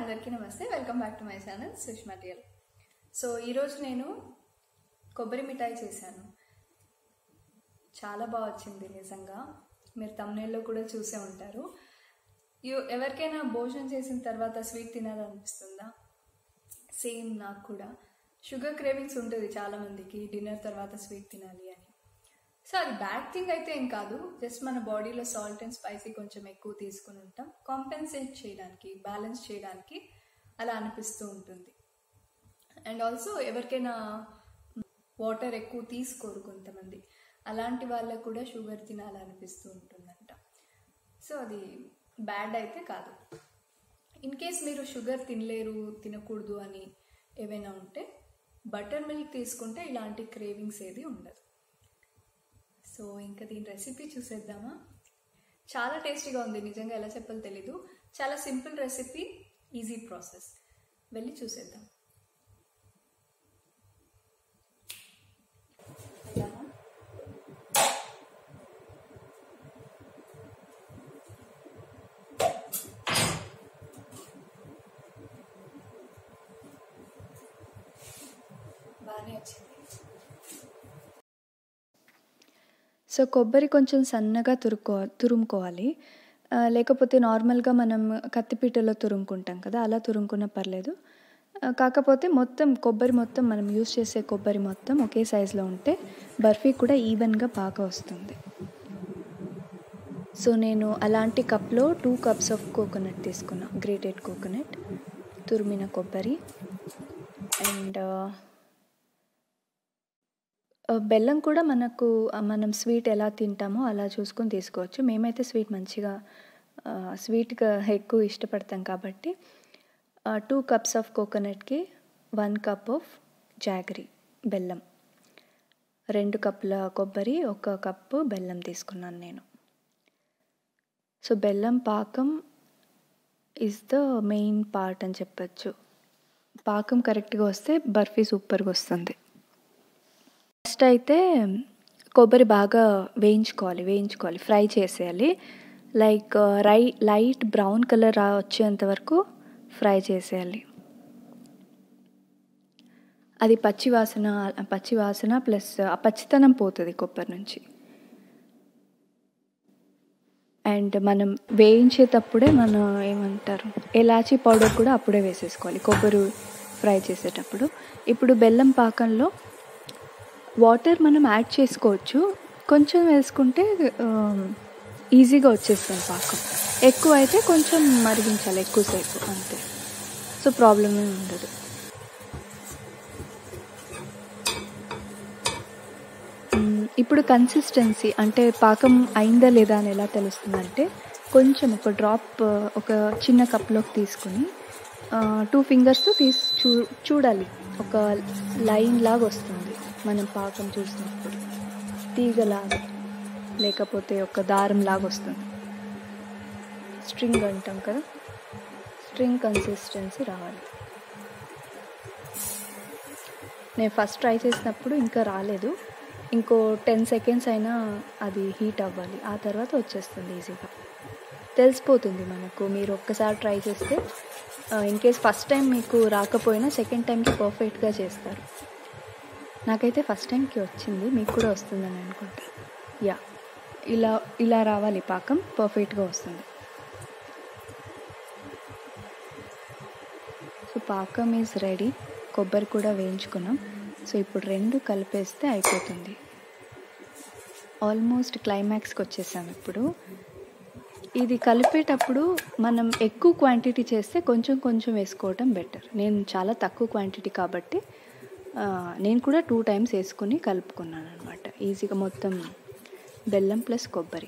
అందరికీ నమస్తే welcome back to my channel Sushma real so ఈరోజు నేను కొబ్బరి మిఠాయి చేశాను చాలా బాగా వచ్చింది నిజంగా మీరు తమ్నేల్లో కూడా చూసే ఉంటారు యు ఎవరికైనా భోజనం చేసిన తర్వాత స్వీట్ తినాలనిపిస్తుందా సేమ్ నాకు కూడా షుగర్ క్రేవింగ్స్ ఉంటుంది చాలామందికి డిన్నర్ తర్వాత స్వీట్ తినాలి అని సో అది బ్యాడ్ థింగ్ అయితే ఏం కాదు జస్ట్ మన బాడీలో సాల్ట్ అండ్ స్పైసీ కొంచెం ఎక్కువ తీసుకుని ఉంటాం కాంపెన్సేట్ చేయడానికి బ్యాలెన్స్ చేయడానికి అలా అనిపిస్తూ ఉంటుంది అండ్ ఆల్సో ఎవరికైనా వాటర్ ఎక్కువ తీసుకోరు కొంతమంది అలాంటి వాళ్ళకు కూడా షుగర్ తినాలనిపిస్తూ ఉంటుందంట సో అది బ్యాడ్ అయితే కాదు ఇన్ కేస్ మీరు షుగర్ తినలేరు తినకూడదు అని ఏవైనా ఉంటే బటర్ మిల్క్ తీసుకుంటే ఇలాంటి క్రేవింగ్స్ ఏది ఉండదు సో ఇంకా దీని రెసిపీ చూసేద్దామా చాలా టేస్టీగా ఉంది నిజంగా ఎలా చెప్పాలో తెలీదు చాలా సింపుల్ రెసిపీ ఈజీ ప్రాసెస్ వెళ్ళి చూసేద్దాం వెళ్దామా? బాగానే వచ్చింది సో కొబ్బరి కొంచెం సన్నగా తురుకో తురుముకోవాలి ఆ, లేకపోతే నార్మల్గా మనం కత్తిపీటలో తురుముకుంటాం కదా అలా తురుముకున్న పర్లేదు ఆ, కాకపోతే మొత్తం కొబ్బరి మొత్తం మనం యూస్ చేసే కొబ్బరి మొత్తం ఒకే సైజులో ఉంటే బర్ఫీ కూడా ఈవెన్గా బాగా వస్తుంది సో నేను అలాంటి కప్లో టూ కప్స్ ఆఫ్ కోకోనట్ తీసుకున్నా గ్రేటెడ్ కోకోనట్ తురిమిన కొబ్బరి అండ్ ఆ, బెల్లం కూడా మనకు ఆ, మనం స్వీట్ ఎలా తింటామో అలా చూసుకొని తీసుకోవచ్చు మేమైతే స్వీట్ మంచిగా ఆ, స్వీట్గా ఎక్కువ ఇష్టపడతాం కాబట్టి టూ కప్స్ ఆఫ్ కోకోనట్కి వన్ కప్ ఆఫ్ జాగరీ బెల్లం రెండు కప్పుల కొబ్బరి ఒక కప్పు బెల్లం తీసుకున్నాను నేను సో బెల్లం పాకం ఇస్ ద మెయిన్ పార్ట్ అని చెప్పచ్చు పాకం కరెక్ట్గా వస్తే బర్ఫీ సూపర్గా వస్తుంది ఫస్ట్ అయితే కొబ్బరి బాగా వేయించుకోవాలి వేయించుకోవాలి ఫ్రై చేసేయాలి లైక్ రై లైట్ బ్రౌన్ కలర్ రా వచ్చేంత వరకు ఫ్రై చేసేయాలి అది పచ్చి వాసన పచ్చి వాసన ప్లస్ ఆ పచ్చితనం పోతుంది కొబ్బరి నుంచి అండ్ మనం వేయించేటప్పుడే మనం ఏమంటారు ఎలాచీ పౌడర్ కూడా అప్పుడే వేసేసుకోవాలి కొబ్బరి ఫ్రై చేసేటప్పుడు ఇప్పుడు బెల్లం పాకంలో వాటర్ మనం యాడ్ చేసుకోవచ్చు కొంచెం వేసుకుంటే ఆ, ఈజీగా వచ్చేస్తుంది పాకం ఎక్కువ అయితే కొంచెం మరిగించాలి ఎక్కువసేపు అంతే సో ప్రాబ్లం ఏమి ఉండదు మ్, ఇప్పుడు కన్సిస్టెన్సీ అంటే పాకం అయిందా లేదా అని ఎలా తెలుస్తుందంటే కొంచెం ఒక డ్రాప్ ఒక చిన్న కప్లోకి తీసుకుని టూ ఫింగర్స్తో తీసి చూ చూడాలి ఒక లైన్ లాగా వస్తుంది మనం పాకం చూసినప్పుడు తీగలాగా లేకపోతే ఒక దారం లాగా వస్తుంది స్ట్రింగ్ అంటాం కదా స్ట్రింగ్ కన్సిస్టెన్సీ రావాలి నేను ఫస్ట్ ట్రై చేసినప్పుడు ఇంకా రాలేదు ఇంకో టెన్ సెకండ్స్ అయినా అది హీట్ అవ్వాలి ఆ తర్వాత వచ్చేస్తుంది ఈజీగా తెలిసిపోతుంది మనకు మీరు ఒక్కసారి ట్రై చేస్తే ఇన్ కేస్ ఫస్ట్ టైం మీకు రాకపోయినా సెకండ్ టైంకి పర్ఫెక్ట్గా చేస్తారు నాకైతే ఫస్ట్ టైంకి వచ్చింది మీకు కూడా వస్తుందని అనుకుంటా యా ఇలా ఇలా రావాలి పాకం పర్ఫెక్ట్గా వస్తుంది సో పాకం ఈజ్ రెడీ కొబ్బరి కూడా వేయించుకున్నాం సో ఇప్పుడు రెండు కలిపేస్తే అయిపోతుంది ఆల్మోస్ట్ క్లైమాక్స్కి వచ్చేసాం ఇప్పుడు ఇది కలిపేటప్పుడు మనం ఎక్కువ క్వాంటిటీ చేస్తే కొంచెం కొంచెం వేసుకోవడం బెటర్ నేను చాలా తక్కువ క్వాంటిటీ కాబట్టి ఆ, నేను కూడా టూ టైమ్స్ వేసుకుని కలుపుకున్నాను అనమాట ఈజీగా మొత్తం బెల్లం ప్లస్ కొబ్బరి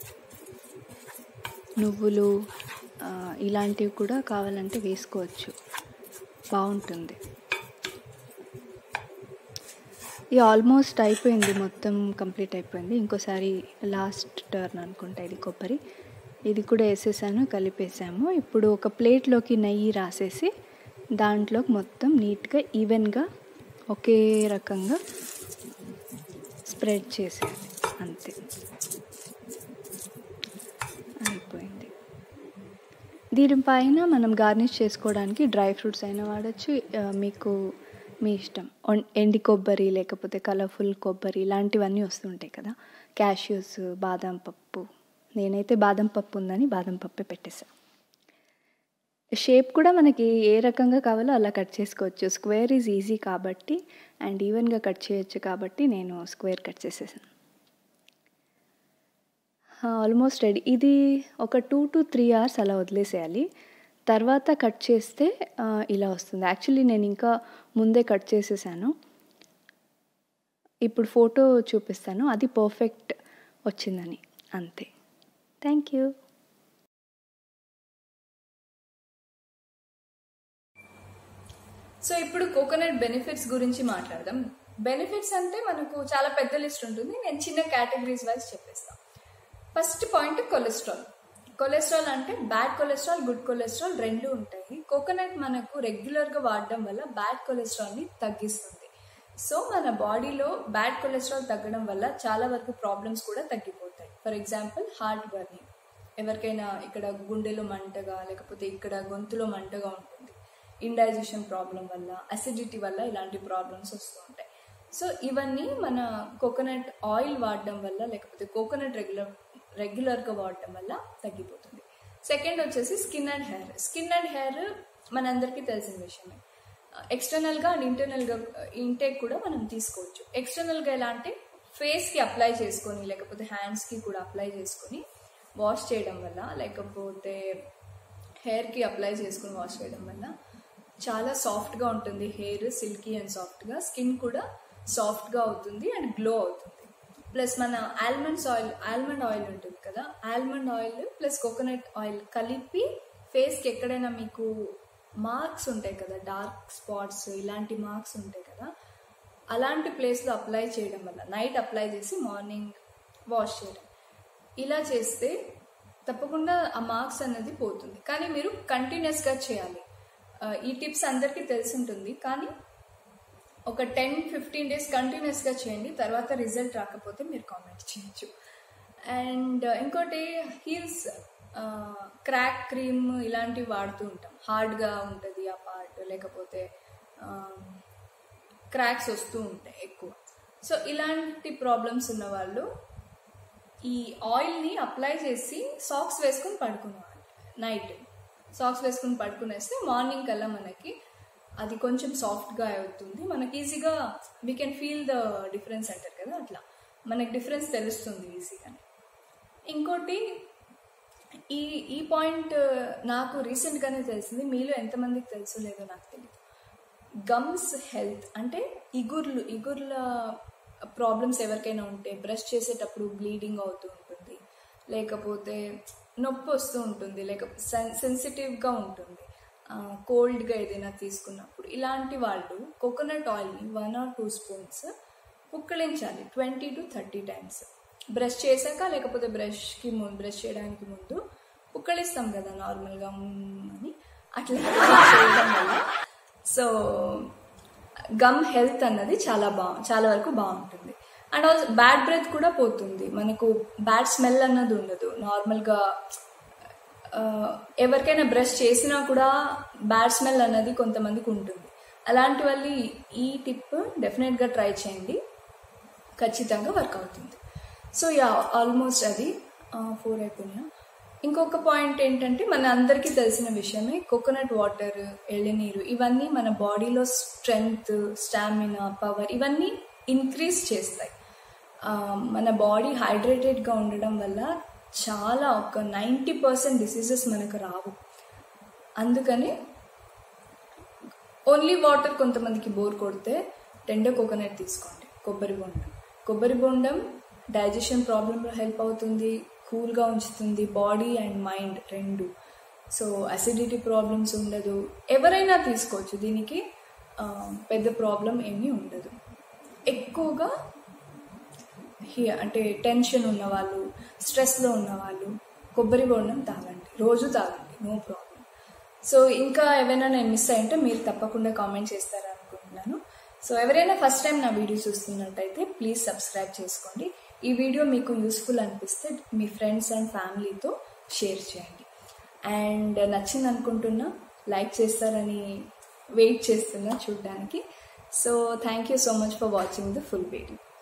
నువ్వులు ఆ, ఇలాంటివి కూడా కావాలంటే వేసుకోవచ్చు బాగుంటుంది ఇది ఆల్మోస్ట్ అయిపోయింది మొత్తం కంప్లీట్ అయిపోయింది ఇంకోసారి లాస్ట్ టర్న్ అనుకుంటా ఇది కొబ్బరి ఇది కూడా వేసేసాను కలిపేసాము ఇప్పుడు ఒక ప్లేట్లోకి నెయ్యి రాసేసి దాంట్లోకి మొత్తం నీట్గా ఈవెన్గా ఒకే రకంగా స్ప్రెడ్ చేసేది అంతే అయిపోయింది దీనిపైన మనం గార్నిష్ చేసుకోవడానికి డ్రై ఫ్రూట్స్ అయినా వాడచ్చు ఆ, మీకు మీ ఇష్టం ఒన్- ఎండి కొబ్బరి లేకపోతే కలర్ఫుల్ కొబ్బరి ఇలాంటివన్నీ వస్తుంటాయి కదా క్యాష్యూస్ బాదం పప్పు నేనైతే బాదం పప్పు ఉందని బాదం పప్పే పెట్టేసా షేప్ కూడా మనకి ఏ రకంగా కావాలో అలా కట్ చేసుకోవచ్చు స్క్వేర్ ఈజ్ ఈజీ కాబట్టి అండ్ ఈవెన్గా కట్ చేయొచ్చు కాబట్టి నేను స్క్వేర్ కట్ చేసేసాను ఆల్మోస్ట్ రెడీ ఇది ఒక టూ టు త్రీ అవర్స్ అలా వదిలేసేయాలి తర్వాత కట్ చేస్తే ఆ, ఇలా వస్తుంది యాక్చువల్లీ నేను ఇంకా ముందే కట్ చేసేసాను ఇప్పుడు ఫోటో చూపిస్తాను అది పర్ఫెక్ట్ వచ్చిందని అంతే థ్యాంక్ యూ సో ఇప్పుడు కోకోనట్ బెనిఫిట్స్ గురించి మాట్లాడదాం బెనిఫిట్స్ అంటే మనకు చాలా పెద్ద లిస్ట్ ఉంటుంది నేను చిన్న కేటగిరీస్ వైజ్ చెప్పేస్తాను ఫస్ట్ పాయింట్ కొలెస్ట్రాల్ కొలెస్ట్రాల్ అంటే బ్యాడ్ కొలెస్ట్రాల్ గుడ్ కొలెస్ట్రాల్ రెండు ఉంటాయి కోకోనట్ మనకు రెగ్యులర్గా వాడడం వల్ల బ్యాడ్ కొలెస్ట్రాల్ని తగ్గిస్తుంది సో మన బాడీలో బ్యాడ్ కొలెస్ట్రాల్ తగ్గడం వల్ల చాలా వరకు ప్రాబ్లమ్స్ కూడా తగ్గిపోతాయి ఫర్ ఎగ్జాంపుల్ హార్ట్ బర్నింగ్ ఎవరికైనా ఇక్కడ గుండెలో మంటగా లేకపోతే ఇక్కడ గొంతులో మంటగా ఉంటుంది ఇండైజెషన్ ప్రాబ్లం వల్ల అసిడిటీ వల్ల ఇలాంటి ప్రాబ్లమ్స్ వస్తూ ఉంటాయి సో ఇవన్నీ మన కోకోనట్ ఆయిల్ వాడడం వల్ల లేకపోతే కోకోనట్ రెగ్యులర్ రెగ్యులర్గా వాడటం వల్ల తగ్గిపోతుంది సెకండ్ వచ్చేసి skin and hair skin and hair మనందరికీ తెలిసిన విషయమే ఎక్స్టర్నల్గా అండ్ ఇంటర్నల్గా ఇంటేక్ కూడా మనం తీసుకోవచ్చు ఎక్స్టర్నల్గా ఎలా అంటే ఫేస్కి అప్లై చేసుకొని లేకపోతే హ్యాండ్స్కి కూడా అప్లై చేసుకొని వాష్ చేయడం వల్ల లేకపోతే హెయిర్కి అప్లై చేసుకుని వాష్ చేయడం వల్ల చాలా సాఫ్ట్గా ఉంటుంది హెయిర్ సిల్కీ అండ్ సాఫ్ట్గా స్కిన్ కూడా సాఫ్ట్గా అవుతుంది అండ్ గ్లో అవుతుంది ప్లస్ మన ఆల్మండ్స్ ఆయిల్ ఆల్మండ్ ఆయిల్ ఉంటుంది కదా almond oil plus coconut oil కలిపి ఫేస్కి ఎక్కడైనా మీకు మార్క్స్ ఉంటాయి కదా డార్క్ స్పాట్స్ ఇలాంటి మార్క్స్ ఉంటాయి కదా అలాంటి ప్లేస్లో అప్లై చేయడం వల్ల నైట్ అప్లై చేసి మార్నింగ్ వాష్ చేయడం ఇలా చేస్తే తప్పకుండా ఆ మార్క్స్ అనేది పోతుంది కానీ మీరు కంటిన్యూస్గా చేయాలి ఆ, ఈ టిప్స్ అందరికీ తెలిసి ఉంటుంది కానీ ఒక టెన్ ఫిఫ్టీన్ డేస్ కంటిన్యూస్గా చేయండి తర్వాత రిజల్ట్ రాకపోతే మీరు కామెంట్ చేయొచ్చు అండ్ ఇంకోటి హీల్స్ క్రాక్ క్రీమ్ ఇలాంటివి వాడుతూ ఉంటాం హార్డ్గా ఉంటుంది ఆ పార్ట్ లేకపోతే క్రాక్స్ వస్తూ ఉంటాయి ఎక్కువ సో ఇలాంటి ప్రాబ్లమ్స్ ఉన్న వాళ్ళు ఈ ఆయిల్ని అప్లై చేసి సాక్స్ వేసుకుని పడుకునేవాళ్ళు నైట్ సాక్స్ వేసుకుని పడుకునేస్తే మార్నింగ్ కల్లా మనకి అది కొంచెం సాఫ్ట్గా అవుతుంది మనకి ఈజీగా we can feel the difference అంటారు కదా అట్లా మనకి డిఫరెన్స్ తెలుస్తుంది ఈజీగానే ఇంకోటి ఈ ఈ పాయింట్ నాకు రీసెంట్గానే తెలిసింది మీలో ఎంతమందికి తెలుసో లేదో నాకు తెలియదు గమ్స్ హెల్త్ అంటే ఇగుర్లు ఇగుర్ల ప్రాబ్లమ్స్ ఎవరికైనా ఉంటే బ్రష్ చేసేటప్పుడు బ్లీడింగ్ అవుతూ ఉంటుంది లేకపోతే నొప్పి వస్తూ ఉంటుంది లేకపోతే సెన్సిటివ్గా ఉంటుంది కోల్డ్గా ఏదైనా తీసుకున్నప్పుడు ఇలాంటి వాళ్ళు కోకోనట్ ఆయిల్ని వన్ ఆర్ టూ స్పూన్స్ పుక్కలించాలి twenty to thirty times brush చేశాక లేకపోతే బ్రష్కి ముందు బ్రష్ చేయడానికి ముందు పుక్కలిస్తాం కదా నార్మల్గా మ్మ్ అని అట్లా చేయడం వల్ల సో గమ్ హెల్త్ అన్నది చాలా బా చాలా వరకు బాగుంటుంది అండ్ ఆల్సో బ్యాడ్ బ్రెత్ కూడా పోతుంది మనకు బ్యాడ్ స్మెల్ అన్నది ఉండదు నార్మల్గా ఆ, ఎవరికైనా బ్రష్ చేసినా కూడా బ్యాడ్ స్మెల్ అన్నది కొంతమందికి ఉంటుంది అలాంటి వాళ్ళు ఈ టిప్ డెఫినెట్గా ట్రై చేయండి ఖచ్చితంగా వర్క్ అవుతుంది సో యా ఆల్మోస్ట్ అది ఫోర్ అయిపోయినా ఇంకొక పాయింట్ ఏంటంటే మన అందరికీ తెలిసిన విషయమే కోకోనట్ వాటర్ ఎళ్ళనీరు ఇవన్నీ మన బాడీలో స్ట్రెంగ్త్ స్టామినా పవర్ ఇవన్నీ ఇంక్రీజ్ చేస్తాయి ఆ, మన బాడీ హైడ్రేటెడ్గా ఉండడం వల్ల చాలా ఒక నైంటీ పర్సెంట్ డిసీజెస్ మనకు రావు అందుకని ఓన్లీ వాటర్ కొంతమందికి బోర్ కొడితే టెండో కోకోనట్ తీసుకోండి కొబ్బరి బొండం కొబ్బరి బొండం డైజెషన్ ప్రాబ్లంలో హెల్ప్ అవుతుంది కూల్గా ఉంచుతుంది బాడీ అండ్ మైండ్ రెండు సో అసిడిటీ ప్రాబ్లమ్స్ ఉండదు ఎవరైనా తీసుకోవచ్చు దీనికి ఆ, పెద్ద ప్రాబ్లం ఏమీ ఉండదు ఎక్కువగా హి- అంటే టెన్షన్ ఉన్నవాళ్ళు స్ట్రెస్లో ఉన్నవాళ్ళు కొబ్బరి బొండం తాగండి రోజు తాగండి నో ప్రాబ్లం సో ఇంకా ఏమైనా నేను మిస్ అయింటే మీరు తప్పకుండా కామెంట్ చేస్తారని అనుకుంటున్నాను సో ఎవరైనా ఫస్ట్ టైం నా వీడియో చూస్తున్నట్టయితే ప్లీజ్ సబ్స్క్రైబ్ చేసుకోండి ఈ వీడియో మీకు యూస్ఫుల్ అనిపిస్తే మీ ఫ్రెండ్స్ అండ్ ఫ్యామిలీతో షేర్ చేయండి అండ్ నచ్చింది అనుకుంటున్నా లైక్ చేస్తారని వెయిట్ చేస్తున్నా చూడడానికి so thank you so much for watching the full video